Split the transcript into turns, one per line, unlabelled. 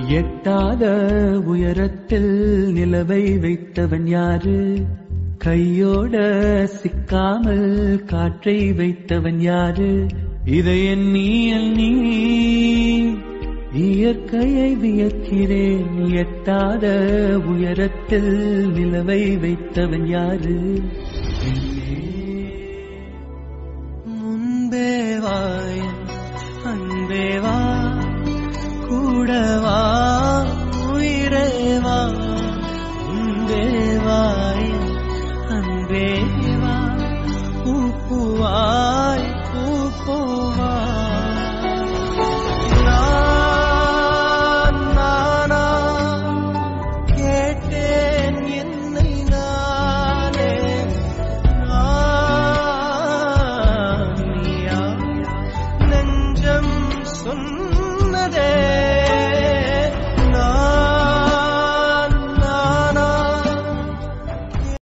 எட்டாத உயரத்தில் நிலவை வைத்தவன் யாரு கையோட சிக்காமல் காற்றை வைத்தவன் யாரு இதை எண்ணி எண்ணி இயற்கையை வியக்கிறேன் எட்டாத உயரத்தில் நிலவை வைத்தவன் யாரு
முன்பே வா என் அன்பே வா கூட வா